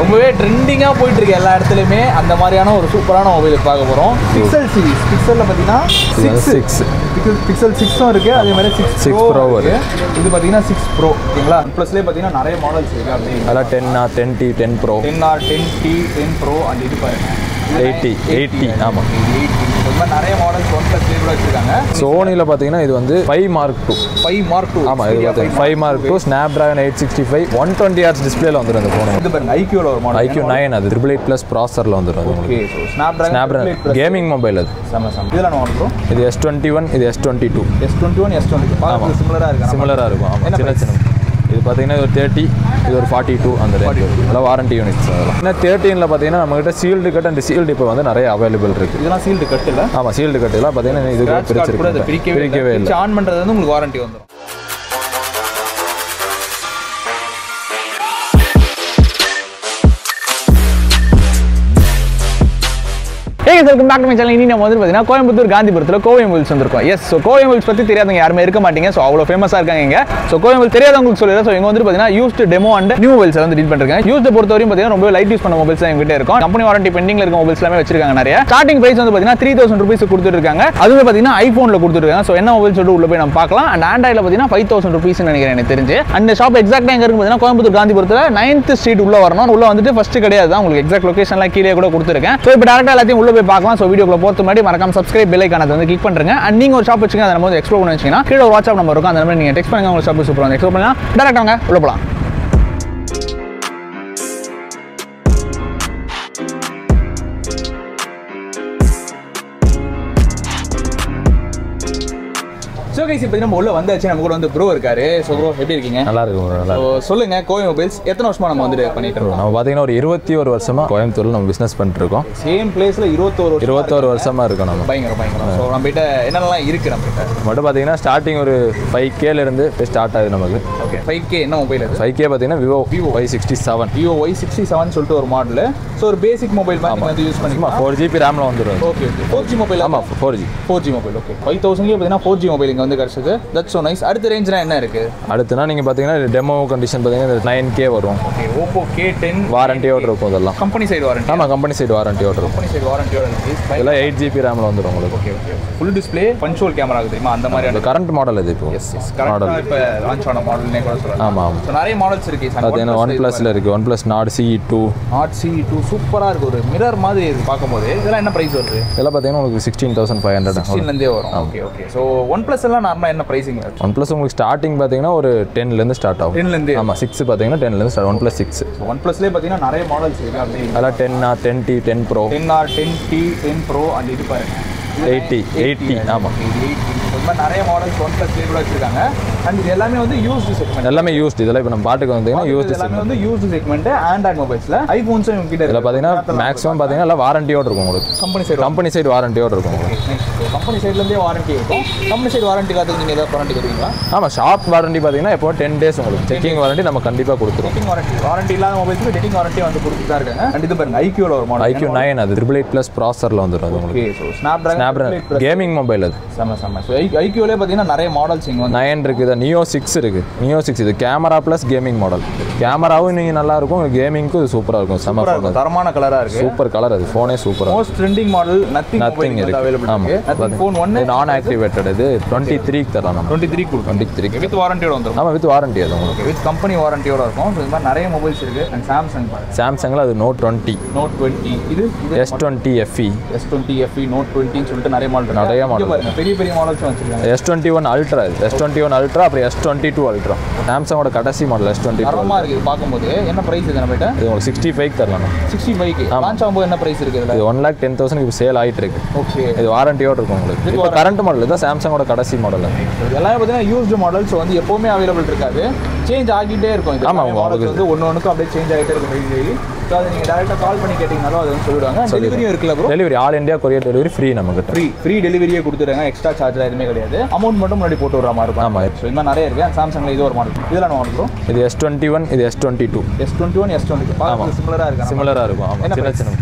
ரொம்பவே ட்ரெண்டிங்காக போயிட்டு இருக்கு எல்லா இடத்துலையுமே அந்த மாதிரியான ஒரு சூப்பரான மொபைல் பார்க்க போகிறோம் பிக்சல் சீரிஸ் பிக்சலில் பார்த்தீங்கன்னா சிக்ஸ் சிக்ஸ் பிக்சல் பிக்சல் சிக்ஸும் இருக்குது அதே மாதிரி சிக்ஸ் 6 ப்ரோ Pro இருக்கு இது பார்த்தீங்கன்னா சிக்ஸ் ப்ரோ ஓகேங்களா ப்ளஸ்லேயே பார்த்தீங்கன்னா நிறைய மாடல்ஸ் இருக்குது அப்படி அதெல்லாம் டென்னா ten T ten pro ten R ten T ten pro அந்த இது பாருங்க 80, 80, ஆமா. எயிட்டி இந்த மாதிரி நிறைய மாடல்ஸ் ஒன் ப்ளஸ் கூட வச்சிருக்காங்க சோனியில் பார்த்தீங்கன்னா இது வந்து five mark two five mark two ஆமாம் இது பார்த்தீங்கன்னா five mark two snap dragon eight sixty five one twenty hertz டிஸ்பிளேல வந்துடும் அந்த ஃபோன் இது பாருங்க ஐக்யூல ஒரு மாடல் ஐக்யூ நைன் அது ட்ரிபிள் எயிட் ப்ளஸ் ப்ராசரில் வந்துடும் அது உங்களுக்கு okay so snap Snapdragon gaming mobile அது செம்ம செம்ம இதில் நான் ப்ரோ இது எஸ் டுவெண்ட்டி ஒன் இது S twenty two S twenty one S twenty பார்க்க சிமிலராக இருக்கு சிமிலராக இருக்கும் ஆமாம் என்ன சின்ன price? சின்ன இது பார்த்தீங்கன்னா இது ஒரு தேர்ட்டி இது ஒரு ஃபார்ட்டி டூ அந்த ரேஞ்ச் அதெல்லாம் வாரண்டி யூனிட்ஸ் அதெல்லாம் இன்னும் தேர்ட்டீனில் பார்த்தீங்கன்னா நம்மகிட்ட சீல்டு கட் அண்ட் சீல்டு இப்போ வந்து நிறைய அவைலபிள் இருக்குது இதெல்லாம் சீல்டு கட் இல்லை ஆமாம் சீல்டு கட் எல்லாம் பார்த்தீங்கன்னா இது ஸ்க்ராட்ச் கார்டு கூட அதை பிரிச்சிருக்கு பிரிக்கவே பிரிக்கவே இல்லை இல்லை ஆன் பண்ணுறது வந்து உங்களுக்கு வாரண்டி வந்துடும் hey welcome back to my channel இனி நம்ம வந்து பார்த்தீங்கன்னா கோயம்புத்தூர் காந்திபுரத்தில் கோவை மில்ஸ் வந்திருக்கோம் எஸ் ஸோ கோவை மில்ஸ் பற்றி தெரியாதவங்க யாருமே இருக்க மாட்டீங்க ஸோ அவ்வளோ ஃபேமஸாக இருக்காங்க இங்கே ஸோ கோவை மில்ஸ் தெரியாதவங்களுக்கு சொல்லிடுறேன் ஸோ இங்கே வந்து பார்த்தீங்கன்னா used demo and new mobiles வந்து டீல் பண்ணிருக்காங்க யூஸ்டு பொறுத்தவரையும் பார்த்தீங்கன்னா ரொம்ப லைட் யூஸ் பண்ண மொபைல்ஸ் தான் எங்கிட்ட இருக்கும் கம்பெனி வாரண்டி பெண்டிங்ல இருக்க மொபைல்ஸ் எல்லாமே வச்சிருக்காங்க நிறைய ஸ்டார்டிங் பிரைஸ் வந்து பார்த்தீங்கன்னா த்ரீ தௌசண்ட் ருபீஸ் கொடுத்துருக்காங்க அதுவே பார்த்தீங்கன்னா ஐஃபோனில் கொடுத்துருக்காங்க ஸோ என்ன மொபைல் சொல்லிட்டு உள்ள போய் நம்ம பார்க்கலாம் அண்ட் ஆண்ட்ராய்டில் பார்த்தீங்கன்னா ஃபைவ் தௌசண்ட் ருபீஸ் நினைக்கிறேன் எனக்கு தெரிஞ்சு அந்த ஷாப் எக்ஸாக்டாக எங்க இருக்கு பார்த்தீங்கன்னா கோயம்புத்தூர் காந்திபுரத்தில் நைன்த் ஸ்ட்ரீட் உள்ள வரணும் உள்ள வந்துட்டு ஃபர்ஸ்ட் கிடையாது தான் உங்களுக்கு எக்ஸாக்ட் லொகேஷன்லாம் கீழே கூட கொடுத்துருக்கேன் ஸோ இப்போ டேரக்டாக எல்லாத்தையும் உள்ள போய் பார்க்கலாம் ஸோ வீடியோக்குள்ள போகிறது முன்னாடி மறக்காம சப்ஸ்கிரைப் பெல் ஐக்கான வந்து கிளிக் பண்ணுங்க அண்ட் நீங்க ஒரு ஷாப் வச்சுங்க அதை நம்ம வந்து எக்ஸ்ப்ளோர் பண்ணி வச்சீங்கன்னா கீழே ஒரு வாட்ஸ்அப் நம்பர் இருக்கும் அந்த நம்பர் நீங்க டெக்ஸ்ட் பண்ணுங்க உங்க ஷாப் சூப்பர் வந்து எக்ஸ்ப்ளோர் பண்ணலாம் டேரக்டாக வாங்க உள்ள போலாம் ஸோ கைஸ் இப்போ நம்ம உள்ள வந்தாச்சு நம்ம கூட வந்து ப்ரோ இருக்காரு ஸோ ப்ரோ எப்படி இருக்கீங்க நல்லா இருக்கும் bro, நல்லா ஸோ சொல்லுங்க கோவை மொபைல்ஸ் எத்தனை வருஷமா நம்ம வந்துட்டு பண்ணிட்டு இருக்கும் இருக்கோம் நம்ம பார்த்தீங்கன்னா ஒரு இருபத்தி ஒரு வருஷமா கோயம்புத்தூர்ல நம்ம பிஸ்னஸ் பண்ணிட்டு இருக்கோம் சேம் பிளேஸ்ல இருபத்தோரு வருஷம் இருபத்தோரு வருஷமா இருக்கும் நம்ம பயங்கரம் பயங்கரம் ஸோ நம்ம கிட்ட என்னென்னலாம் இருக்கு நம்ம கிட்ட மட்டும் பார்த்தீங்கன்னா ஸ்டார்டிங் ஒரு ஃபைவ் கேல இருந்து ஸ்டார்ட் ஆகுது நமக்கு ஓகே ஃபைவ் கே என்ன மொபைல் அது ஃபைவ் கே பார்த்தீங்கன்னா Vivo Vivo five sixty seven Vivo Y sixty seven சொல்லிட்டு ஒரு மாடல் ஸோ ஒரு பேசிக் மொபைல் மாதிரி வந்து யூஸ் சும்மா பண்ணிக்கலாம் ஃபோர் ஜிபி ரேமில் வந்துடும் okay okay four G mobile ஆமாம் four G four G mobile okay five தௌசண்ட்லேயே பார்த்தீங்கன்னா ஃபோர் ஜி மொபைல் இங்கே வந்து கிடச்சது தட்ஸ் ஸோ நைஸ் அடுத்த ரேஞ்சில் என்ன இருக்கு அடுத்துனா நீங்கள் பார்த்தீங்கன்னா டெமோ கண்டிஷன் பார்த்தீங்கன்னா நைன் கே வரும் ஓகே ஓப்போ கே டென் வாரண்டியோட இருக்கும் இதெல்லாம் கம்பெனி சைடு வாரண்டி ஆமாம் கம்பெனி சைடு வாரண்டியோட இருக்கும் கம்பெனி சைடு வாரண்டியோட இருக்கு இதெல்லாம் எயிட் ஜிபி ரேமில் வந்துடும் உங்களுக்கு ஓகே ஓகே ஃபுல் டிஸ்ப்ளே பஞ்சுவல் கேமரா இருக்குது தெரியுமா அந்த மாதிரியான இந்த கரண்ட் மாடல் இது இப்போ எஸ் எஸ் கரெக்டாக இப்போ லான்ச் ஆன மாடல்னே கூட சொல்லலாம் ஆமாம் ஆமாம் ஸோ நிறைய மாடல்ஸ் இருக்கு பார்த்தீங்கன்னா ஒன் ப்ளஸில் இருக்குது OnePlus Nord C two Nord C two சூப்பராக இருக்கு ஒரு மிரர் மாதிரி இருக்கு பார்க்கும்போது இதெல்லாம் என்ன ப்ரைஸ் வருது இதெல்லாம் பார்த்தீங்கன்னா உங்களுக்கு சிக்ஸ்டீன் தௌசண்ட் ஃபைவ் ஹண்ட்ரட் சிக்ஸ்டீன்லேருந்தே வரும் okay okay so OnePlus எல்லாம் நார்மலாக என்ன ப்ரைஸிங் ஒன் ப்ளஸ் உங்களுக்கு ஸ்டார்டிங் பார்த்தீங்கன்னா ஒரு டென்லேருந்து ஸ்டார்ட் ஆகும் டென்லேருந்தே ஆமாம் சிக்ஸ் பார்த்தீங்கன்னா டென்லேருந்து start OnePlus six one ப்ளஸ்லேயே பார்த்தீங்கன்னா நிறைய மாடல்ஸ் இருக்கு அப்படி அதெல்லாம் டென்னா ten T ten pro ten R ten T ten pro அந்த இது பாருங்க 80, 80, ஆமா. இந்த மாதிரி நிறைய மாடல்ஸ் ஒன் ப்ளஸ்லேயே கூட வச்சிருக்காங்க அண்ட் இது எல்லாமே வந்து யூஸ்டு செக்மெண்ட் எல்லாமே யூஸ்டு இதெல்லாம் இப்போ நம்ம பாட்டுக்கு வந்தீங்கன்னா இது யூஸ்டு எல்லாமே வந்து யூஸ்டு செக்மெண்ட் ஆண்ட்ராய்ட் மொபைல்ஸ்ல ஐபோன்ஸும் இவங்க கிட்ட இதில் பார்த்தீங்கன்னா மேக்ஸிமம் பார்த்தீங்கன்னா எல்லாம் வாரண்டியோட இருக்கும் உங்களுக்கு கம்பெனி சைடு கம்பெனி சைடு வாரண்டியோட இருக்கும் உங்களுக்கு கம்பெனி சைட்லேருந்தே வாரண்டி இருக்கும் கம்பெனி சைடு வாரண்டி எல்லாத்துக்கும் நீங்கள் ஏதாவது வாரண்டி தருவீங்களா ஆமாம் ஷாப் வாரண்டி பார்த்தீங்கன்னா எப்போ டென் டேஸ் உங்களுக்கு செக்கிங் வாரண்டி நம்ம கண்டிப்பாக கொடுத்துருவோம் டெட்டிங் வாரண்டி வாரண்டி இல்லாத மொபைல்ஸ்க்கு டெட்டிங் வாரண்டி வந்து கொடுத்துட்டு தான் இருக்காங்க அண்ட் இது பாருங்க ஐக்யூல ஒரு மாடல் ஐக்யூ நைன் அது ட்ரிபிள் எயிட் ப்ளஸ் ப்ராசரில் வந்துடும் அது உங்களுக்கு okay so snap snap gaming mobile அது செம்ம செம்ம ஸோ ஐக்யூலே பார்த்தீங்கன்னா நிறைய மாடல்ஸ் இங்கே வந்து நைன் இருக்குது நியோ சிக்ஸ் இருக்குது நியோ சிக்ஸ் இது கேமரா ப்ளஸ் கேமிங் மாடல் கேமராவும் நீங்கள் நல்லா இருக்கும் கேமிங்க்கும் இது சூப்பராக இருக்கும் செம்ம சூப்பரா ஃபோன் இருக்கும் தரமான கலராக இருக்கு சூப்பர் கலர் அது ஃபோனே சூப்பராக most trending model Nothing mobile Nothing வந்து இருக்கு அவைலபிள் ஆமாம் இருக்கு நத்திங் ஃபோன் ஒன்று நான் ஆக்டிவேட்டட் இது டுவெண்ட்டி த்ரீக்கு தரலாம் நம்ம டுவெண்ட்டி த்ரீ கொடுக்கும் டுவெண்ட்டி த்ரீ வித் வாரண்டியோட வந்துடும் ஆமாம் வித் வாரண்டி அது உங்களுக்கு வித் கம்பெனி வாரண்டியோட இருக்கும் ஸோ இந்த மாதிரி நிறைய மொபைல்ஸ் இருக்கு அண்ட் சாம்சங் பாருங்க சாம்சங்கில் அது நோட் டுவெண்ட்டி நோட் டுவெண்ட்டி இது S twenty FE S twenty FE Note டுவெண்ட்டின்னு சொல்லிட்டு நிறைய மாடல் இருக்கு. நிறைய இங்க model பாருங்க பெரிய பெரிய மாடல்ஸும் வச்சிருக்காங்க எஸ் டுவெண்ட்டி ஒன் அல்ட்ரா இது எஸ் டுவெண்ட்டி ஒன் அல்ட்ரா அப்புறம் எஸ் டுவெண்ட்டி டூ அல்ட்ரா சாம்சங்கோட கடைசி மாடல் எஸ் டுவெண்ட்டி டூ தரமா இருக்கு இது பார்க்கும்போது என்ன பிரைஸ் இது நம்மகிட்ட இது உங்களுக்கு சிக்ஸ்டி ஃபைவ் தரலாம் சிக்ஸ்டி ஃபைவ்க்கு லான்ச் ஆகும்போது என்ன பிரைஸ் இருக்கு இதுல இது ஒன் லேக் டென் தௌசண்ட் இப்போ சேல் ஆகிட்டு இருக்கு ஓகே இது வாரண்டியோட இருக்கும் உங்களுக்கு இப்போ கரண்ட் மாடல் இதுதான் சாம்சங்கோட கடைசி மாடல் எல்லாமே பார்த்தீங்கன்னா யூஸ்டு மாடல்ஸ் வந்து எப்பவுமே அவைலபிள் இருக்காது சேஞ்ச் ஆகிட்டே இருக்கும் இது ஆமா, மாடல்ஸ் உங்களுக்கு- வந்து ஒன்று ஒன்றுக்கு அப்படியே சேஞ்ச் ஆகிட்டே இருக்கும் டெய்லி டெய்லி ஸோ அதை நீங்கள் டேரெக்டாக கால் பண்ணி கேட்டிங்கனாலும் அது வந்து சொல்லிடுவாங்க டெலிவரியும் இருக்குல்ல bro delivery all India courier delivery free நமக்கு ஃப்ரீ ஃப்ரீ டெலிவரியே கொடுத்துருங்க எக்ஸ்ட்ரா சார்ஜ் எதுவுமே கிடையாது அமௌண்ட் மட்டும் முன்னாடி போட்டு விடுற மாதிரி இருக்கும் ஆமா. ஸோ இந்த மாதிரி நிறைய இருக்கு சாம்சங்ல இது ஒரு மாடல் இதெல்லாம் என்ன மாடல் ப்ரோ இது எஸ் டுவெண்ட்டி ஒன் இது S twenty two S twenty one S twenty பார்க்க சிமிலராக இருக்கு சிமிலராக இருக்கும் ஆமாம் என்ன சின்ன price? சின்ன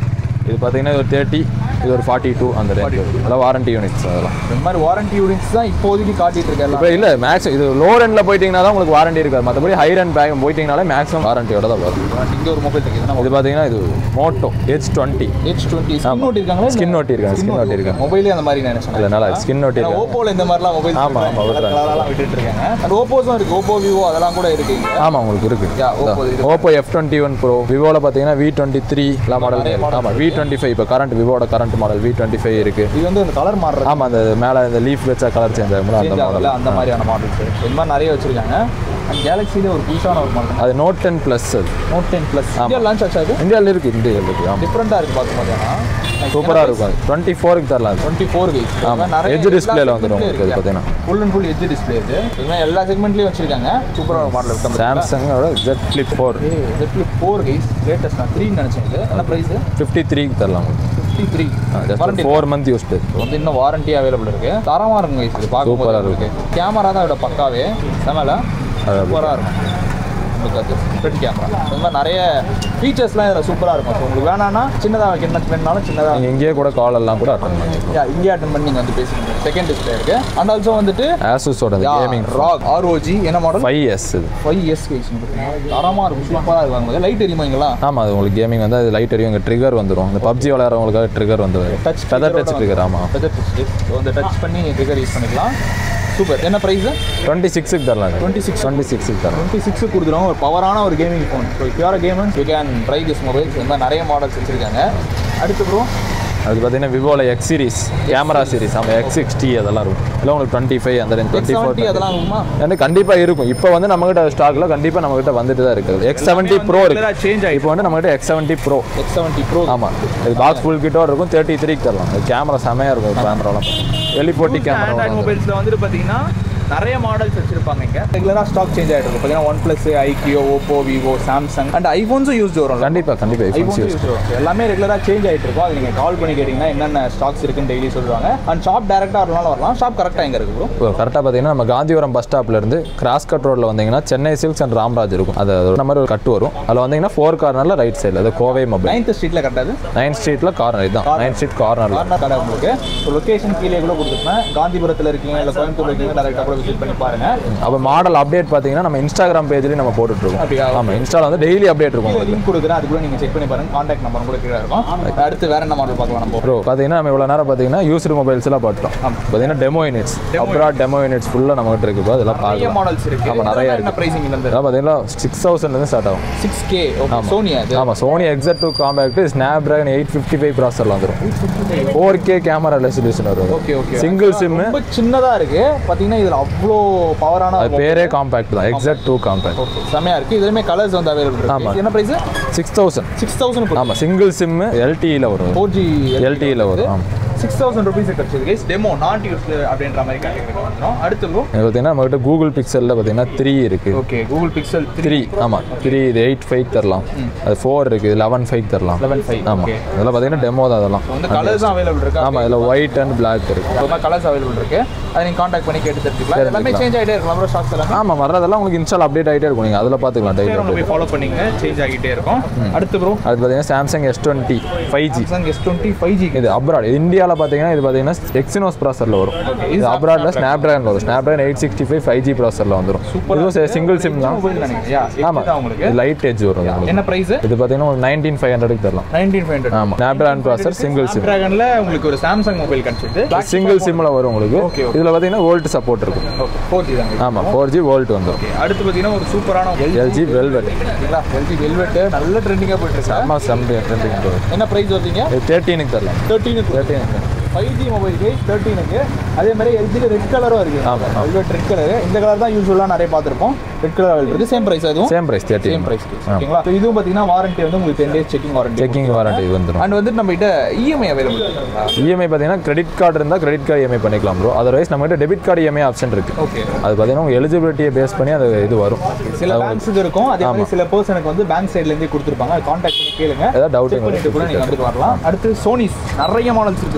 இது பார்த்தீங்கன்னா இது ஒரு தேர்ட்டி இது ஒரு ஃபார்ட்டி டூ அந்த ரேஞ்ச் அதெல்லாம் வாரண்டி யூனிட்ஸ் அதெல்லாம் இந்த மாதிரி வாரண்டி யூனிட்ஸ் தான் இப்போதைக்கு காட்டிட்டு இருக்கேன் இப்போ இல்லை மேக்ஸ் இது லோ ரெண்டில் போயிட்டீங்கன்னா தான் உங்களுக்கு வாரண்டி இருக்காது மற்றபடி ஹை ரன் பேக் போயிட்டீங்கனாலே மேக்ஸிமம் வாரண்டியோட தான் வரும் இங்க ஒரு மொபைல் இருக்கு இது பார்த்தீங்கன்னா இது Moto H twenty H twenty skin ஓட்டி இருக்காங்களா Skin ஒட்டி இருக்காங்க, skin ஒட்டி இருக்காங்க. மொபைலே அந்த மாதிரி நினைச்சேன் இல்லை நல்லா ஸ்கின் ஒட்டி ஏன்னா இருக்கு ஓப்போல இந்த மாதிரிலாம் மொபைல் ஆமா, ஆமா, விடுறாங்க. கலரெல்லாம் விட்டுட்டு இருக்காங்க அண்ட் ஓப்போஸும் இருக்கு ஓப்போ விவோ அதெல்லாம் கூட இருக்கு இங்க. ஆமாம் உங்களுக்கு இருக்கு Yeah, Oppo இது. Oppo F twenty one pro விவோவில் பார்த்தீங்கன்னா வி டுவெண்ட்டி த்ரீ எல்லாம் மாடல் ஆமாம் வி டுவெண்ட்டி ஃபைவ் இப்போ கரண்ட் விவோட current model V twenty five இருக்கு இது வந்து இந்த கலர் மாறுறது ஆமாம் அந்த மேலே இந்த லீஃப் வச்சா கலர் சேஞ்ச் ஆகும் அந்த சேஞ்ச் ஆகல மாடல் அந்த மாதிரியான மாடல்ஸ் இந்த மாதிரி நிறைய வச்சிருக்காங்க அண்ட் கேலக்ஸில ஒரு புதுசான ஒரு மாடல் அது நோட் டென் ப்ளஸ் அது note ten plus India launch ஆச்சா இது இந்தியாவில் இருக்கு இந்தியாவில் இருக்கு ஆமாம் டிஃப்ரெண்டாக இருக்கு பார்க்கும்போது சூப்பராக இருக்கும் அது டுவெண்ட்டி ஃபோருக்கு தரலாம் அது டுவெண்ட்டி ஃபோர் கைஸ் ஆமா. Edge display ல வந்துரும் உங்களுக்கு அது பார்த்தீங்கன்னா. Full and full edge display இது இதுமாதிரி எல்லா செக்மெண்ட்லேயும் வச்சிருக்காங்க சூப்பரான மாடல் இருக்கு சாம்சங்கோட ஜெட் ஃப்ளிப் ஃபோர் ஜெட்லி ஃபோர் கைஸ் லேட்டஸ்ட் நான் த்ரீன்னு நினச்சேன் இது என்ன ப்ரைஸ் ஃபிஃப்டி த்ரீக்கு தரலாம் உங்களுக்கு fifty three just four month used வந்து இன்னும் வாரண்டி அவைலபிள் இருக்கு தரமாக இருக்கும் கைஸ் இது பார்க்கும்போது Super ஆ இருக்கு. கேமரா தான் இதோட பக்காவே செமல சூப்பராக இருக்கும் உங்களுக்கு அது ஃப்ரண்ட் கேமரா இந்த மாதிரி நிறைய ஃபீச்சர்ஸ்லாம் இதில் சூப்பராக இருக்கும் ஸோ உங்களுக்கு வேணாம்னா சின்னதாக என்ன வேணாலும் சின்னதாக நீங்கள் இங்கேயே கூட கால் எல்லாம் கூட அட்டன் பண்ணிக்கலாம் யா இங்கே அட்டன் பண்ணி நீங்கள் வந்து பேசுங்க செகண்ட் டிஸ்பிளே இருக்கு அண்ட் ஆல்சோ வந்துட்டு ஆசூஸோட கேமிங் ராக் ஆர்ஓஜி என்ன மாடல் ஃபைவ் எஸ் இது ஃபைவ் இயர்ஸ் கைஸ் தரமாக இருக்கும் சூப்பராக இருக்கும் லைட் எரியுமாங்களா ஆமாம் அது உங்களுக்கு கேமிங் வந்து அது லைட் அடியும் இங்கே ட்ரிகர் வந்துடும் இந்த பப்ஜி விளையாடுறவங்களுக்காக ட்ரிகர் வந்துடும் Touch ஃபெதர் trigger டச் ஓட ட்ரிகர் ஆமாம் ஃபெதர் டச் ஸோ அந்த டச் பண்ணி ட்ரிகர் யூஸ் பண்ணிக்கலாம் சூப்பர் என்ன ப்ரைஸ் டுவெண்ட்டி சிக்ஸுக்கு தரலாம் 26. டுவெண்ட்டி சிக்ஸுக்கு தரலாம் டுவெண்ட்டி சிக்ஸ் கொடுத்துருவோம் ஒரு பவரான ஒரு கேமிங் ஃபோன் ஸோ இப்போ யார gamers you can try this mobiles இந்த மாதிரி நிறைய மாடல்ஸ் வச்சிருக்காங்க அடுத்து ப்ரோ அது பார்த்தீங்கன்னா விவோவில் எக்ஸ் சீரிஸ் கேமரா சீரிஸ் ஆமாம் எக்ஸ் சிக்ஸ்டி அதெல்லாம் இருக்கும் இல்லை உங்களுக்கு டுவெண்ட்டி ஃபைவ் அந்த range X twenty seventy four அதெல்லாம் இருக்குமா வந்து கண்டிப்பாக இருக்கும் இப்போ வந்து நம்மகிட்ட ஸ்டாக்ல கண்டிப்பாக நம்மகிட்ட வந்துட்டு தான் இருக்குது எக்ஸ் செவன்ட்டி ப்ரோ இருக்கு சேஞ்ச் இப்போ வந்து நம்மகிட்ட X seventy pro X seventy pro ஆமாம் இது பாக்ஸ் ஃபுல் கிட்டோ இருக்கும் தேர்ட்டி த்ரீக்கு தரலாம் இது கேமரா செமையாக இருக்கும் கேமராலாம் வெளிப்போட்டி ஆண்ட்ராய்ட் கேமரா மொபைல்ஸில் வந்துட்டு பார்த்தீங்கன்னா நிறைய மாடல்ஸ் வச்சிருப்பாங்க இங்கே ரெகுலராக ஸ்டாக் சேஞ்ச் ஆகிட்டு இருக்கும் பார்த்தீங்கன்னா one plus iQOO Oppo Vivo Samsung and ஐஃபோன்ஸும் யூஸ் வரும் கண்டிப்பாக கண்டிப்பாக ஐஃபோன்ஸ் யூஸ் வரும் எல்லாமே ரெகுலராக சேஞ்ச் ஆகிட்டு இருக்கும் அது நீங்கள் கால் பண்ணி கேட்டிங்கன்னா என்னென்ன ஸ்டாக்ஸ் இருக்குன்னு டெய்லி சொல்லுவாங்க அண்ட் ஷாப் டேரெக்டாக வரலாம் வரலாம் ஷாப் கரெக்டாக எங்கே இருக்கு ப்ரோ இப்போ கரெக்டாக பார்த்தீங்கன்னா நம்ம காந்திபுரம் பஸ் ஸ்டாப்லேருந்து கிராஸ் கட் ரோட்டில் வந்தீங்கன்னா சென்னை சில்க்ஸ் அண்ட் ராம்ராஜ் இருக்கும் அது அந்த மாதிரி ஒரு கட்டு வரும் அதில் வந்தீங்கன்னா ஃபோர் கார்னரில் ரைட் சைடில் அது கோவை மொபைல் நைன்த் ஸ்ட்ரீட்டில் கரெக்டாக நைன் ஸ்ட்ரீட்டில் கார்னர் இதுதான் நைன் ஸ்ட்ரீட் கார்னரில் கார்னர் கடை உங்களுக்கு ஸோ லொக்கேஷன் கீழே கூட கொடுத்துருப்பேன் காந்திபுரத்தில் இருக்கீங்க இல்லை கோயம்புத்தூர் இருக்கீங்க டேரெக்டாக கூட விசிட் பண்ணி பாருங்க அப்போ மாடல் அப்டேட் பார்த்தீங்கன்னா நம்ம இன்ஸ்டாகிராம் பேஜ்லேயும் நம்ம போட்டுட்ருக்கோம் அப்படியா? ஆமாம் இன்ஸ்டாவில் வந்து டெய்லி அப்டேட் இருக்கும் உங்களுக்கு லிங்க் கொடுக்குறேன் அது கூட நீங்கள் செக் பண்ணி பாருங்க காண்டாக்ட் நம்பர் கூட கீழே இருக்கும் அடுத்து வேற என்ன மாடல் பார்க்கலாம் நம்ம ப்ரோ பார்த்தீங்கன்னா நம்ம இவ்வளோ நேரம் பார்த்தீங்கன்னா யூஸ்டு மொபைல்ஸ் எல்லாம் பார்த்துட்டோம் பார்த்தீங்கன்னா demo units abroad demo units ஃபுல்லாக நம்மகிட்ட இருக்கு bro. அதெல்லாம் நிறைய பார்க்கலாம் மாடல்ஸ் இருக்கு ஆமா, நிறைய என்ன இருக்கு. பிரைசிங் இருந்து இதெல்லாம் பார்த்தீங்கன்னா சிக்ஸ் தௌசண்ட்லேருந்து ஸ்டார்ட் ஆகும் சிக்ஸ் கே ஓகே சோனியா இது ஆமாம் Sony XZ two compact snap dragon eight fifty five ப்ராசரில் வந்துடும் ஃபோர் கே கேமரா ரெசல்யூஷன் வரும் ஓகே ஓகே சிங்கிள் சிம்மு ரொம்ப சின்னதா இருக்கு பாத்தீங்கன்னா இதுல அவ்வளோ பவரான அது பேரே காம்பேக்ட் தான் எக்ஸட் டூ காம்பேக்ட் ஓகே செமையா இருக்கு இதுலயுமே கலர்ஸ் வந்து அவைலபிள் ஆமா. இருக்கு என்ன price six thousand six thousand ஆமாம் சிங்கிள் சிம்மு எல்டியில் வரும் ஃபோர் ஜி எல்டியில் வரும் ஆமாம் சிக்ஸ் தௌசண்ட் ருபீஸ் கிடைச்சது கைஸ் டெமோ நாட் யூஸ் அப்படின்ற மாதிரி கேட்டகரி வந்துடும் அடுத்து ப்ரோ இது பார்த்தீங்கன்னா நம்மகிட்ட கூகுள் பிக்சலில் பார்த்தீங்கன்னா த்ரீ இருக்குது ஓகே கூகுள் பிக்சல் த்ரீ ஆமாம் த்ரீ இது எயிட் ஃபைவ் தரலாம் அது ஃபோர் இருக்குது லெவன் ஃபைவ் தரலாம் லெவன் ஃபைவ் ஆமாம் ஓகே இதெல்லாம் பார்த்தீங்கன்னா டெமோ தான் அதெல்லாம் வந்து கலர்ஸ் அவைலபிள் இருக்கு ஆமாம் இதில் ஒயிட் அண்ட் பிளாக் இருக்குது அது மாதிரி கலர்ஸ் அவைலபிள் இருக்கு அதை நீங்க காண்டாக்ட் பண்ணி கேட்டு தெரிஞ்சுக்கலாம் எல்லாமே சேஞ்ச் ஆகிட்டே இருக்கலாம் ப்ரோ ஸ்டாக்ஸ் எல்லாமே ஆமாம் வர்றதெல்லாம் உங்களுக்கு இன்ஸ்டால் அப்டேட் ஆகிட்டே இருக்கும் நீங்கள் அதில் பார்த்துக்கலாம் டெய்லி நம்ம போய் ஃபாலோ பண்ணிங்க சேஞ்ச் ஆகிட்டே இருக்கும் அடுத்து ப்ரோ அது பார்த்தீங்கன்னா Samsung S twenty five G Samsung S twenty five G இது அப்ராட் இந்தியாவில் பார்த்தீங்கன்னா இது பார்த்தீங்கன்னா எக்ஸினோஸ் ப்ராசரில் வரும் இது அப்ராடில் ஸ்னாப் ட்ராகன் வரும் snap dragon eight sixty five five G ப்ராசரில் வந்துடும் இதுவும் சிங்கிள் சிம் தான் மொபைல் நினைக்கிறேன் ஆமாம் தான் உங்களுக்கு இது லைட் எட்ஜ் வரும் உங்களுக்கு என்ன பிரைஸ் இது பார்த்தீங்கன்னா ஒரு நைன்டீன் ஃபைவ் ஹண்ட்ரடுக்கு தரலாம் நைன்டீன் ஃபைவ் ஹண்ட்ரட் ஆமாம் snapdragon processor single sim டிராகன்ல உங்களுக்கு ஒரு சாம்சங் மொபைல் கிடைச்சிது சிங்கிள் சிம்மில் வரும் உங்களுக்கு Okay, okay. இதில் பார்த்தீங்கன்னா வோல்ட் சப்போர்ட் இருக்கும் ஓகே ஃபோர் ஜி தாங்க ஆமாம் ஃபோர் ஜி வோல்ட் வந்துடும் அடுத்து பார்த்தீங்கன்னா ஒரு சூப்பரான எல்ஜி வெல்வெட் ஓகேங்களா எல்ஜி வெல்வெட் நல்ல ட்ரெண்டிங்காக போயிட்டு இருக்கு ஆமாம் செம்டி ட்ரெண்டிங் என்ன ப்ரைஸ் வந்தீங்க இது தேர்ட்டீனுக்கு தரலாம் தேர்ட்டீனுக்கு தேர்ட்டீனுக்கு ஃபைவ் ஜி மொபைல் கேஸ் தேர்ட்டீனுக்கு அதே மாதிரி எல்ஜியில் ரெட் கலரும் இருக்கு ஆமா, ஆமா. வெல்வெட் ரெட் கலர் இந்த கலர் தான் யூஸ்வலாக நிறைய பார்த்துருப்போம் ரெட் கலர் அவைலபிள் இருக்கு சேம் ப்ரைஸ் அதுவும் same price thirty same price ஓகேங்களா So இதுவும் பார்த்தீங்கன்னா வாரண்டி வந்து உங்களுக்கு ten days checking warranty checking warranty வந்துடும் அண்ட் வந்துட்டு நம்ம கிட்ட இஎம்ஐ அவைலபிள் இஎம்ஐ பார்த்தீங்கன்னா கிரெடிட் கார்டு இருந்தால் கிரெடிட் கார்டு இஎம்ஐ பண்ணிக்கலாம் ப்ரோ அதர்வைஸ் நம்மகிட்ட டெபிட் கார்டு இஎம்ஐ ஆப்ஷன் இருக்கு ஓகே அது பார்த்தீங்கன்னா உங்கள் எலிஜிபிலிட்டியை பேஸ் பண்ணி அது இது வரும் சில பேங்க்ஸுக்கு இருக்கும் அதே மாதிரி சில பர்சனுக்கு வந்து பேங்க் சைடுல இருந்தே கொடுத்துருப்பாங்க அது கான்டாக்ட் பண்ணி கேளுங்க ஏதாவது செக் பண்ணிட்டு கூட நீங்க டவுட் வந்துட்டு வரலாம் அடுத்து சோனிஸ் நிறைய மாடல்ஸ் இருக்கு சோனி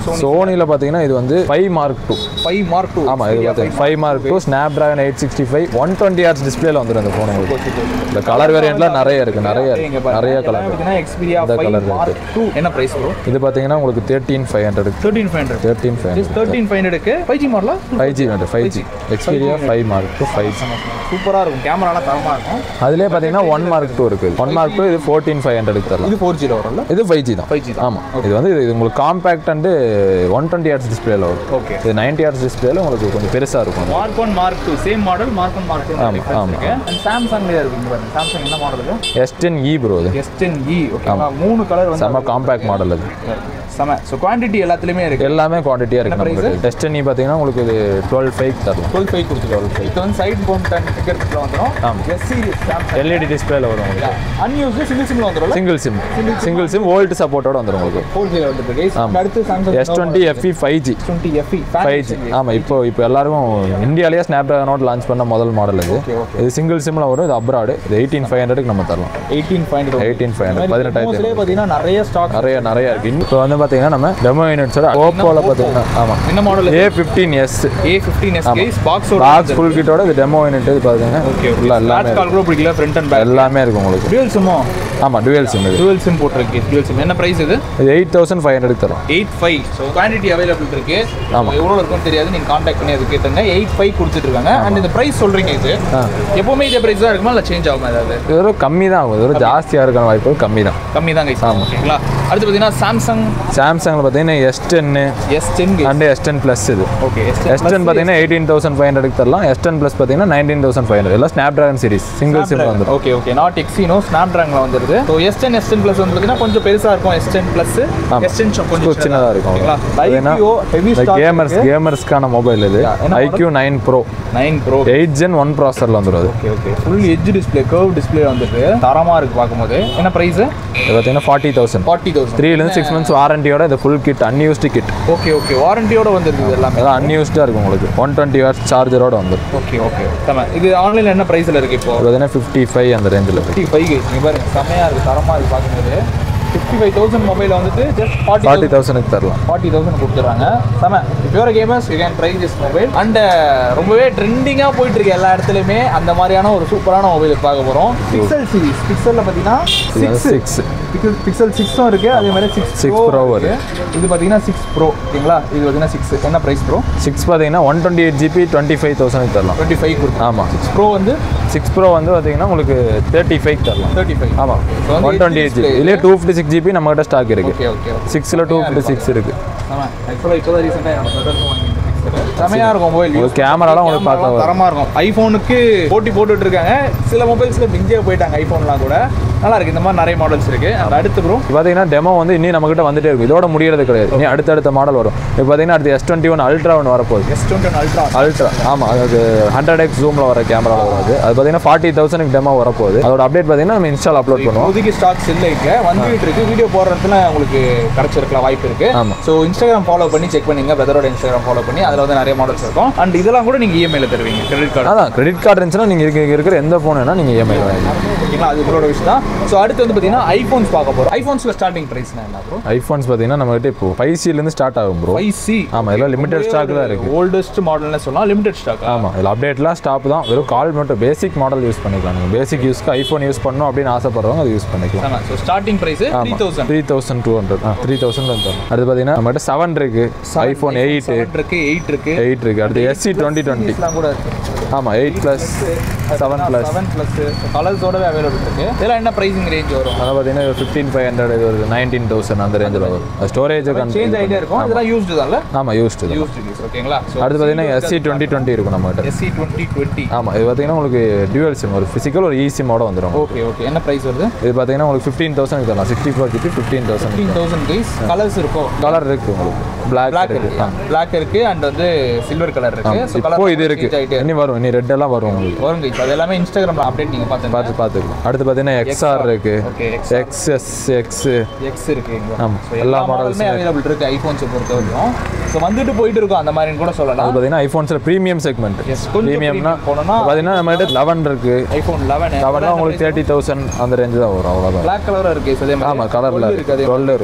சோனியில் பார்த்தீங்கன்னா இது வந்து five mark two five mark two ஆமாம் இது பார்த்தீங்கன்னா five mark two snap dragon eight sixty five one twenty hertz டிஸ்பிளேல வந்துடும் இந்த ஃபோன் உங்களுக்கு இந்த கலர் வேரியண்ட்லாம் நிறைய இருக்குது நிறைய இருக்கு நிறைய கலர் பார்த்தீங்கன்னா எக்ஸ்பீரியா இந்த ஃபைவ் colour மார்க் டூ என்ன ப்ரைஸ் ப்ரோ இது பார்த்தீங்கன்னா உங்களுக்கு thirteen five hundred thirteen five hundred thirteen five just thirteen five ஹண்ட்ரடுக்கு ஃபைவ் ஜி மாடலா ஃபைவ் ஜி வேணும் five G Xperia five mark two five G சூப்பராக இருக்கும் கேமராலாம் தரமாக இருக்கும் அதுலேயே பார்த்தீங்கன்னா ஒன் மார்க் டூ இருக்குது ஒன் மார்க் டூ இது ஃபோர்டீன் ஃபைவ் ஹண்ட்ரடுக்கு தரலாம் இது ஃபோர் ஜியில் வரும்ல இது ஃபைவ் ஜி தான் 5G தான். ஆமாம் இது வந்து இது உங்களுக்கு compact and one twenty hertz டிஸ்பிளேல வரும் ஓகே இது நைன்டி ஹார்ஸ் டிஸ்பிளேல உங்களுக்கு கொஞ்சம் பெருசாக இருக்கும் mark one mark two same model mark one mark two ஆமா, ஆமா. இருக்கு அண்ட் சாம்சங்லேயே இருக்கு இங்க பாருங்க சாம்சங் என்ன மாடல் இது எஸ் டென் இ ப்ரோ இது எஸ் டென் இ ஓகேங்களா மூணு கலர் வந்து செம்ம காம்பேக்ட் மாடல் அது செம ஸோ குவான்டிட்டி எல்லாத்துலேயுமே இருக்கு எல்லாமே குவான்டிட்டியாக இருக்கு என்ன price? நம்மளுக்கு எஸ் டென் இ பார்த்தீங்கன்னா உங்களுக்கு இது டுவெல் ஃபைவ் தரலாம் டுவெல் ஃபைவ் கொடுத்துருக்கோம் இது வந்து சைட் பவுண்ட் டென் டிக்கெட்ல வந்துடும் ஆமா. எஸ் சீரிஸ் சாம்சங் எல்இடி டிஸ்பிளேல வரும் உங்களுக்கு அன்யூஸ்டு சிங்கிள் சிம்ல வந்துடும் single sim single sim volt சப்போர்ட்டோட வந்துடும் உங்களுக்கு ஃபோர் ஜியில் வந்துட்டு guys. ஆமா. அடுத்து Samsung S twenty FE five G twenty FE five G ஆமாம் இப்போ இப்போ எல்லாருக்கும் இந்தியாலேயே ஸ்னாப் ட்ராகனோட லான்ச் பண்ண முதல் மாடல் இது Okay, okay. இது சிங்கிள் சிம்மில் வரும் இது அப்ராடு இது எயிட்டீன் ஃபைவ் ஹண்ட்ரடுக்கு நம்ம தரலாம் எயிட்டீன் பாயிண்ட் 18,500, பதினெட்டாயிரத்தி பார்த்தீங்கன்னா நிறைய ஸ்டாக் நிறைய நிறைய இருக்கு இப்போ வந்து பார்த்தீங்கன்னா நம்ம டெமோ யூனிட்ஸோட ஓப்போவில் பார்த்தீங்கன்னா ஆமாம் என்ன model A fifteen S A fifteen S case பாக்ஸோட பாக்ஸ் ஃபுல் கிட்டோட இது டெமோ யூனிட் இது பார்த்தீங்கன்னா ஓகே ஃபுல்லாக எல்லாமே ஃபிளாட் கால் கூட பிடிக்கல ஃப்ரண்ட் அண்ட் பேக் எல்லாமே இருக்கும் உங்களுக்கு டுவெல் சிம்மோ ஆமாம் டுவெல் சிம் இது டுவெல் சிம் போட்டிருக்கு டுவெல் சிம் என்ன பிரைஸ் இது இது எயிட் தௌசண்ட் ஃபைவ் ஹண்ட்ரடுக்கு தரும் eight five so quantity available இருக்கு ஆமா. எவ்வளோ இருக்கும்னு தெரியாது நீங்கள் காண்டாக்ட் பண்ணி அது கேட்டுங்க எயிட் ஃபைவ் கொடுத்துட்ருக்காங்க அண்ட் இந்த ப்ரைஸ் சொல்கிறீங்க இது ஆ. எப்போவுமே இதே ப்ரைஸ் தான் இருக்குமா இல்லை சேஞ்ச் ஆகுமா ஏதாவது இது ஒரு கம்மி தான் ஆகும் இது ஒரு ஜாஸ்தியாக இருக்கான வாய்ப்பு கம்மி தான் கம்மி தான் கைஸ் ஓகேங்களா அடுத்து பார்த்தீங்கன்னா சாம்சங் சாம்சங்கில் பார்த்தீங்கன்னா எஸ் டென்னு S ten and S ten plus இது ஓகே எஸ் எஸ் டென் பார்த்தீங்கன்னா எயிட்டீன் தௌசண்ட் ஃபைவ் ஹண்ட்ரடுக்கு தரலாம் எஸ் டென் ப்ளஸ் பார்த்தீங்கன்னா நைன்டீன் தௌசண்ட் ஃபைவ் ஹண்ட்ரட் எல்லாம் snapdragon series single sim வந்துடும் ஓகே ஓகே நாட் எக்ஸினோ ஸ்னாப் ட்ராகனில் வந்துருது so S ten S ten plus வந்து பார்த்தீங்கன்னா கொஞ்சம் பெருசாக இருக்கும் எஸ் டென் ப்ளஸ் ஆமா. எஸ் டென் கொஞ்சம் சின்னதாக இருக்கும் ஓகேங்களா அதுனா ஐபிஓ ஹெவி ஸ்டாக் கேமர்ஸ் கேமர்ஸ்க்கான மொபைல் இது என்ன iQOO nine pro nine pro eight gen one ப்ராசரில் வந்துடும் அது okay okay full edge display curve display வந்துட்டு தரமாக இருக்கு பார்க்கும்போது என்ன ப்ரைஸ் இது பார்த்தீங்கன்னா ஃபார்ட்டி தௌசண்ட் ஃபார்ட்டி தௌசண்ட் த்ரீலேருந்து சிக்ஸ் மந்த்ஸ் வாரண்டியோட இது full kit unused kit okay okay வாரண்டியோட வந்துருக்கு எல்லாமே அதான் அன்யூஸ்டாக இருக்கும் உங்களுக்கு ஒன் டுவெண்ட்டி ஹவர்ஸ் சார்ஜரோட வந்துடும் ஓகே ஓகே செம இது ஆன்லைனில் என்ன ப்ரைஸில் இருக்குது இப்போ இது பார்த்தீங்கன்னா ஃபிஃப்டி ஃபைவ் அந்த ரேஞ்சில் ஃபிஃப்டி ஃபைவ் நீங்கள் பாருங்க செம்மையாக இருக்குது தரமாக இருக்குது பார்க்கும்போது ஃபிஃப்டி ஃபைவ் தௌசண்ட் மொபைல் வந்துட்டு ஜஸ்ட் ஃபார்ட்டி ஃபார்ட்டி தௌசண்ட்க்கு தரலாம் ஃபார்ட்டி தௌசண்ட் கொடுத்துட்றாங்க செம pure gamers you can try this mobile and ரொம்பவே ட்ரெண்டிங்காக போயிட்டு இருக்கு எல்லா இடத்துலையுமே அந்த மாதிரியான ஒரு சூப்பரான மொபைல் பார்க்க போகிறோம் பிக்சல் சீரிஸ் பிக்சலில் பார்த்தீங்கன்னா சிக்ஸ் சிக்ஸ் பிக்சல் பிக்சல் சிக்ஸும் இருக்குது அதே மாதிரி சிக்ஸ் Six Pro வருது. இது பார்த்தீங்கன்னா சிக்ஸ் ப்ரோ ஓகேங்களா இது பார்த்தீங்கன்னா சிக்ஸ் என்ன ப்ரைஸ் ப்ரோ சிக்ஸ் பார்த்தீங்கன்னா one twenty eight GB twenty five தௌசண்ட்க்கு தரலாம் டுவெண்ட்டி ஃபைவ் கொடுத்து ஆமாம் சிக்ஸ் ப்ரோ வந்து சிக்ஸ் ப்ரோ வந்து பார்த்தீங்கன்னா உங்களுக்கு தேர்ட்டி ஃபைவ் தரலாம் தேர்ட்டி ஃபைவ் ஆமாம் So வந்து one twenty eight GB display. இதுலேயே டூ ஃபிஃப்டி சிக்ஸ் ஜிபி நம்மகிட்ட ஸ்டாக் இருக்குது ஓகே ஓகே சிக்ஸில் டூ ஃபிஃப்டி சிக்ஸ் இருக்குது ஆமாம் ஆக்சுவலாக இப்போ தான் ரீசெண்டாக என்னோட பிரதர் வாங்கிட்டு செமையாக இருக்கும் மொபைல் உங்களுக்கு கேமராலாம் உங்களுக்கு பார்க்க வரும். தரமாக இருக்கும் ஐஃபோனுக்கு போட்டி போட்டுட்டு இருக்காங்க சில மொபைல்ஸில் மிஞ்சியே போயிட்டாங்க ஐஃபோன்லாம் கூட நல்லா இருக்கு இந்த மாதிரி நிறைய மாடல்ஸ் இருக்கு அது அடுத்து ப்ரோ இப்போ பார்த்தீங்கன்னா டெமோ வந்து இன்னும் நம்மகிட்ட வந்துட்டே இருக்கும் இதோட முடியறது கிடையாது இனி அடுத்தடுத்த மாடல் வரும் இப்போ பார்த்தீங்கன்னா அடுத்து எஸ் டுவெண்ட்டி ஒன் அல்ட்ரா ஒன்று வரப்போகுது எஸ் டுவெண்ட்டி அல்ட்ரா அல்ட்ரா ஆமாம் அது ஹண்ட்ரட் எக்ஸ் ஜூமில் வர கேமராவில் வராது அது பார்த்தீங்கன்னா ஃபார்ட்டி தௌசண்ட்க்கு டெமோ வரப்போகுது அதோட அப்டேட் பார்த்தீங்கன்னா நம்ம இன்ஸ்டால் அப்லோட் பண்ணுவோம் இப்போதைக்கு ஸ்டாக்ஸ் இல்லை இங்க வந்துட்டு இருக்கு வீடியோ போடுறதுல உங்களுக்கு கிடைச்சிருக்கலாம் வாய்ப்பு இருக்கு ஆமா. ஸோ இன்ஸ்டாகிராம் ஃபாலோ பண்ணி செக் பண்ணீங்க பிரதரோட இன்ஸ்டாகிராம் ஃபாலோ பண்ணி அதில் வந்து நிறைய மாடல்ஸ் இருக்கும் அண்ட் இதெல்லாம் கூட நீங்கள் இஎம்ஐல தருவீங்க கிரெடிட் கார்டு அதான் கிரெடிட் கார்டு இருந்துச்சுன்னா நீங்கள் இருக்க இருக்கிற எந்த ஃபோன் வேணால் நீங்கள் இஎம்ஐ வாங்கிக்கலாம் ஓகேங்களா அது உங்களோட விஷயம் தான் ஸோ அடுத்து வந்து பார்த்தீங்கன்னா ஐஃபோன்ஸ் பார்க்க போகிறோம் ஐஃபோன்ஸில் ஸ்டார்டிங் ப்ரைஸ் என்ன ப்ரோ ஐஃபோன்ஸ் பார்த்தீங்கன்னா நம்மகிட்ட இப்போ ஃபைவ் சிலேருந்து ஸ்டார்ட் ஆகும் ப்ரோ ஃபைவ் சி ஆமாம் இதெல்லாம் லிமிடெட் ஸ்டாக் தான் இருக்குது ஓல்டஸ்ட் மாடல்னு சொல்லலாம் லிமிடெட் ஸ்டாக் ஆமாம் இதில் அப்டேட்லாம் ஸ்டாப் தான் வெறும் கால் மட்டும் பேசிக் மாடல் யூஸ் பண்ணிக்கலாம் நீங்கள் பேசிக் யூஸ்க்கு ஐஃபோன் யூஸ் பண்ணணும் அப்படின்னு ஆசைப்படுறவங்க அதை யூஸ் பண்ணிக்கலாம் ஆமாம் ஸோ ஸ்டார்டிங் ப்ரைஸ் த்ரீ ஆமாம் thousand three thousand two hundred ஆ த்ரீ தௌசண்ட் வந்து தரும் அடுத்து பார்த்தீங்கன்னா நம்மகிட்ட செவன் இருக்கு ஐஃபோன் எயிட் இருக்கு எயிட் இருக்கு எயிட் இருக்கு அடுத்து எஸ்சி டுவெண்ட்டி டுவெண்ட்டி எல்லாம் கூட இருக்கு ஆமாம் eight plus seven plus seven plus கலர்ஸோடவே அவைலபிள் இருக்கு இதெல்லாம் என்ன ப்ரைசிங் ரேஞ்ச் வரும் அதை பார்த்தீங்கன்னா ஃபிஃப்டீன் ஃபைவ் ஹண்ட்ரட் இது ஒரு நைன்டீன் தௌசண்ட் அந்த ரேஞ்சில் வரும் ஸ்டோரேஜ் சேஞ்ச் ஆகிட்டே இருக்கும் இதெல்லாம் யூஸ்டு தான்ல ஆமாம் யூஸ்டு தான் யூஸ்டு யூஸ் ஓகேங்களா அடுத்து பார்த்தீங்கன்னா எஸ்சி டுவெண்ட்டி டுவெண்ட்டி இருக்கும் நம்மகிட்ட எஸ்சி டுவெண்ட்டி டுவெண்ட்டி ஆமாம் இது பார்த்தீங்கன்னா உங்களுக்கு டியூவல் சிம் ஒரு ஃபிசிக்கல் ஒரு இ சிம்மோட வந்துடும் ஓகே ஓகே என்ன ப்ரைஸ் வருது இது பார்த்தீங்கன்னா உங்களுக்கு ஃபிஃப்டீன் தௌசண்ட் தரலாம் sixty four GB fifteen thousand fifteen thousand guys colors இருக்கும் கலர் இருக்கு உங்களுக்கு பிளாக் பிளாக் இருக்கு இருக்கு ஆ. பிளாக் இருக்கு அண்ட் வந்து சில்வர் கலர் இருக்கு ஸோ இப்போ கலர் இது இருக்கு இனி வரும் இனி ரெட் எல்லாம் வரும் உங்களுக்கு வரும் கைஸ் அது எல்லாமே இன்ஸ்டாகிராம்ல அப்டேட் நீங்க பார்த்து பார்த்து பார்த்துக்கலாம் அடுத்து பார்த்தீங்கன்னா எக்ஸ்ஆர் இருக்கு ஓகே எக்ஸ்எஸ் எக்ஸ் எக்ஸ் இருக்கு இங்க. ஆமா. So, எல்லா எல்லா models மாடலுமே அவைலபிள் இருக்கு ஐபோன்ஸ் பொறுத்த வரைக்கும் ஸோ வந்துட்டு போயிட்டு இருக்கும் அந்த மாதிரின்னு கூட அது சொல்லலாம் பார்த்தீங்கன்னா ஐஃபோன்ஸில் ப்ரீமியம் செக்மெண்ட் Yes, கொஞ்சம் ப்ரீமியம்னா premium போனோம்னா பார்த்தீங்கன்னா நம்மகிட்ட லெவன் இருக்கு ஐபோன் லெவன் லெவன்லாம் உங்களுக்கு தேர்ட்டி தௌசண்ட் அந்த ரேஞ்சு தான் வரும் அவ்வளோதான் பிளாக் கலர் இருக்கு so அதே மாதிரி ஆமாம் கலரில் இருக்கு அதே டுவெல் இருக்கு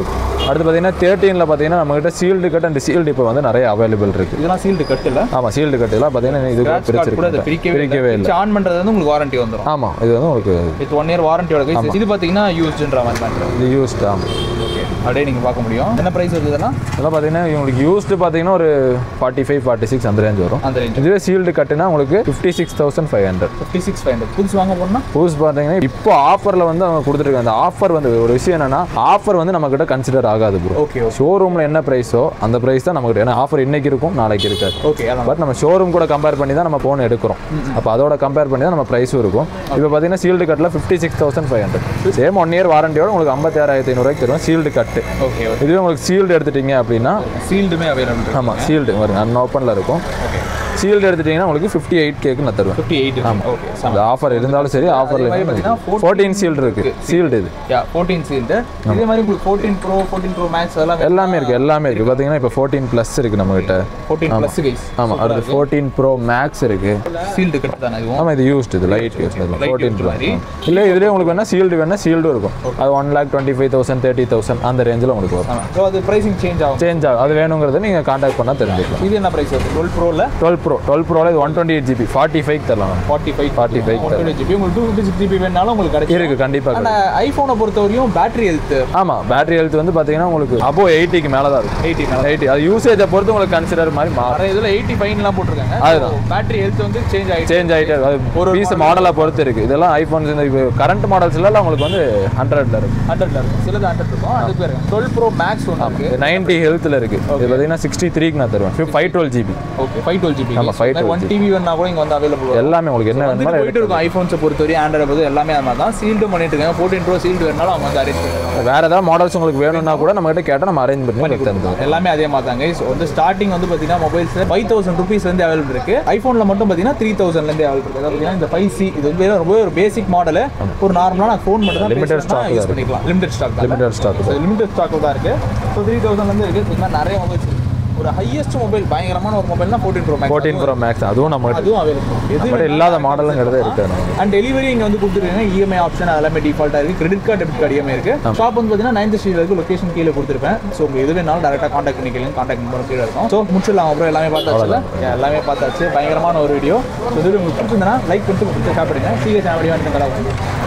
அடுத்து பார்த்தீங்கன்னா தேர்ட்டீனில் பார்த்தீங்கன்னா நம்மகிட்ட சீல்டு கட் அண்ட் சீல்டு இப்போ வந்து நிறைய அவைலபிள் இருக்குது இதெல்லாம் சீல்டு கட் இல்ல ஆமாம் சீல்டு கட் எல்லாம் பார்த்தீங்கன்னா இது கூட ஸ்கிராட்ச் கார்டு கூட அதை பிரிச்சிருக்கு பிரிக்கவே பிரிக்கவே இல்லை ஆன் பண்றது வந்து உங்களுக்கு வாரண்டி வந்துரும் ஆமாம் இது வந்து உங்களுக்கு வித் ஒன் இயர் வாரண்டியோட கைஸ் இது பாத்தீங்கன்னா யூஸ்டுன்ற மாதிரி பண்றோம் இது யூஸ்ட் ஆமாம் ஓகே அப்படியே நீங்க பார்க்க முடியும் என்ன பிரைஸ் வருது இதெல்லாம் இதெல்லாம் பார்த்தீங்கன்னா உங்களுக்கு யூஸ்டு பார்த்தீங்கன்னா ஒரு ஃபார்ட்டி ஃபைவ் ஃபார்ட்டி சிக்ஸ் அந்த ரேஞ்ச் வரும் அந்த ரேஞ்ச் இதுவே சீல்டு கட்டுனா உங்களுக்கு fifty six thousand five hundred fifty six five hundred புதுசு வாங்க போனா புதுசு பார்த்தீங்கன்னா இப்போ ஆஃபரில் வந்து அவங்க கொடுத்துருக்காங்க அந்த ஆஃபர் வந்து ஒரு விஷயம் என்னன்னா ஆஃபர் வந்து நம்ம கிட்ட கன்சிடர் ஆகாது ப்ரோ ஓகே ஓகே ஷோரூமில் என்ன ப்ரைஸோ அந்த ப்ரைஸ் தான் நமக்கு ஏன்னா ஆஃபர் இன்னைக்கு இருக்கும் நாளைக்கு இருக்காது ஓகே அதான் பட் நம்ம ஷோரூம் கூட கம்பேர் பண்ணி தான் நம்ம ஃபோன் எடுக்கிறோம் அப்போ அதோட கம்பேர் பண்ணி தான் நம்ம ப்ரைஸும் இருக்கும் இப்போ பார்த்தீங்கன்னா சீல்டு கட்டில் fifty six thousand five hundred same one year வாரண்டியோட உங்களுக்கு ஐம்பத்தாயிரத்தி ஐநூறுவாய்க்கு தருவோம் சீல்டு கட்டு ஓகே ஓகே இதுவே உங்களுக்கு சீல்டு எடுத்துட்டீங்க அப்படின்னா சீல்டுமே அவைலபிள் ஆமாம் சீல்டு வருங்க அன் ஓப்பனில் இருக்கும் ஓகே சீல்டு எடுத்துட்டீங்கன்னா உங்களுக்கு ஃபிஃப்டி எயிட் கேக்கு நான் தருவேன் ஃபிஃப்டி எயிட் ஓகே அந்த ஆஃபர் இருந்தாலும் சரி ஆஃபரில் மாதிரி பார்த்தீங்கன்னா ஃபோர்டீன் சீல்டு இருக்கு சீல்டு இது யா ஃபோர்டீன் சீல்டு இதே மாதிரி உங்களுக்கு fourteen pro fourteen pro max அதெல்லாம் எல்லாமே இருக்கு எல்லாமே இருக்கு பார்த்தீங்கன்னா இப்போ ஃபோர்டீன் ப்ளஸ் இருக்கு நம்ம கிட்ட ஃபோர்டீன் ப்ளஸ் கைஸ் ஆமாம் அடுத்து ஃபோர்டீன் ப்ரோ மேக்ஸ் இருக்கு சீல்டு கட் தானே இதுவும் ஆமாம் இது யூஸ்ட் இது light use fourteen use pro மாதிரி. இல்லை இதுலேயே உங்களுக்கு வேணா சீல்டு வேணா சீல்டும் இருக்கும் அது one lakh twenty five thousand thirty thousand அந்த ரேஞ்சில் உங்களுக்கு வரும் ஸோ அது ப்ரைசிங் சேஞ்ச் ஆகும் சேஞ்ச் ஆகும் அது வேணுங்கிறத நீங்கள் காண்டாக்ட் பண்ணால் தெரிஞ்சுக்கலாம் இது என்ன ப்ரைஸ் வருது டுவெல் ப்ரோவில் டுவெல் ப்ரோ டுவெல் ப்ரோவில் இது one twenty eight GB forty five தரலாம் forty five 45 one twenty GB உங்களுக்கு டூ ஃபிஃப்டி சிக்ஸ் ஜிபி வேணாலும் உங்களுக்கு கிடைக்கும் இருக்கு கண்டிப்பாக ஆனால் ஐஃபோனை பொறுத்த வரையும் பேட்டரி ஹெல்த் ஆமாம் பேட்டரி ஹெல்த் வந்து பார்த்தீங்கன்னா உங்களுக்கு அபோ எயிட்டிக்கு மேலே தான் இருக்கும் எயிட்டி எயிட்டி அது யூசேஜை பொறுத்து உங்களுக்கு கன்சிடர் மாதிரி மாறும் நிறைய இதில் எயிட்டி ஃபைன்லாம் போட்டிருக்காங்க அதுதான். பேட்டரி ஹெல்த் வந்து சேஞ்ச் ஆகிடுச்சு சேஞ்ச் ஆகிட்டே இருக்கும் அது ஒரு பீஸ் மாடலை பொறுத்து இருக்கு இதெல்லாம் ஐஃபோன்ஸ் இந்த இப்போ கரண்ட் மாடல்ஸ்லாம் உங்களுக்கு வந்து ஹண்ட்ரட்ல இருக்கு ஹண்ட்ரட்ல இருக்கும் சிலது ஹண்ட்ரட் இருக்கும் அது பேர் டுவெல் ப்ரோ மேக்ஸ் ஒன்று இருக்கு நைன்டி ஹெல்த்தில் இருக்கு இது பார்த்தீங்கன்னா சிக்ஸ்டி த்ரீக்கு நான் தருவேன் five twelve GB okay five twelve GB ஆமா, 512 ஒன் டிவி வேணா கூட இங்கே வந்து அவைலபிள் எல்லாமே உங்களுக்கு என்ன வந்து வேணுமோ போயிட்டு இருக்கும் ஐஃபோன்ஸை பொறுத்தவரை ஆண்ட்ராய்டு பொறுத்து எல்லாமே அது மாதிரி தான் சீல்டு பண்ணிட்டு இருக்காங்க ஃபோர்டீன் ப்ரோ சீல்டு வேணாலும் அவங்க வந்து அரேஞ்ச் பண்ணுவாங்க வேற ஏதாவது மாடல்ஸ் உங்களுக்கு வேணும்னா கூட நம்ம கிட்ட கேட்டால் நம்ம அரேஞ்ச் பண்ணி உங்களுக்கு தந்துடுவோம் எல்லாமே அதே மாதிரி தாங்க ஸோ வந்து ஸ்டார்டிங் வந்து பார்த்தீங்கன்னா மொபைல்ஸ் ஃபைவ் தௌசண்ட் ருபீஸ்லேருந்து அவைலபிள் இருக்கு ஐஃபோனில் மட்டும் பார்த்தீங்கன்னா த்ரீ தௌசண்ட்லேருந்து அவைலபிள் இருக்கு அதாவது பார்த்தீங்கன்னா இந்த ஃபைவ் சி இது வந்து ரொம்ப ஒரு பேசிக் மாடல் ஒரு நார்மலான ஃபோன் மட்டும் தான் Limited stock யூஸ் தான் பண்ணிக்கலாம் லிமிடெட் ஸ்டாக் தான் லிமிடெட் ஸ்டாக் லிமிடெட் ஸ்டாக் தான் இருக்கு ஸோ த்ரீ தௌசண்ட்லேருந்து இருக்கு இந்த மாதிரி நிறைய மொபைல்ஸ் ஒரு ஹையஸ்ட் மொபைல் பயங்கரமான ஒரு மொபைல்னா fourteen pro max fourteen pro max அதுவும் நம்ம கிட்ட அதுவும் அவைலபிள் எது நம்ம கிட்ட இல்லாத மாடலுங்கிறதே இருக்காது அண்ட் டெலிவரி இங்கே வந்து கொடுத்துருக்கீங்க இஎம்ஐ ஆப்ஷன் எல்லாமே டிஃபால்ட்டாக இருக்குது credit card debit card EMI இருக்கு ஷாப் வந்து பார்த்தீங்கன்னா நைன்த் ஸ்ட்ரீட் இருக்கு லொகேஷன் கீழே கொடுத்துருப்பேன் ஸோ உங்க எது வேணாலும் டேரெக்டாக காண்டாக்ட் பண்ணிக்கலாம் காண்டாக்ட் நம்பர் கீழே இருக்கும் ஸோ முடிச்சிடலாம் அப்புறம் எல்லாமே பார்த்தாச்சுல Yeah, எல்லாமே பார்த்தாச்சு பயங்கரமான ஒரு வீடியோ ஸோ இது உங்களுக்கு பிடிச்சிருந்தனா லைக் பண்ணிட்டு ஷேர் பண்ணுங்க சீக்கிரம் சேனல் வந்து கடை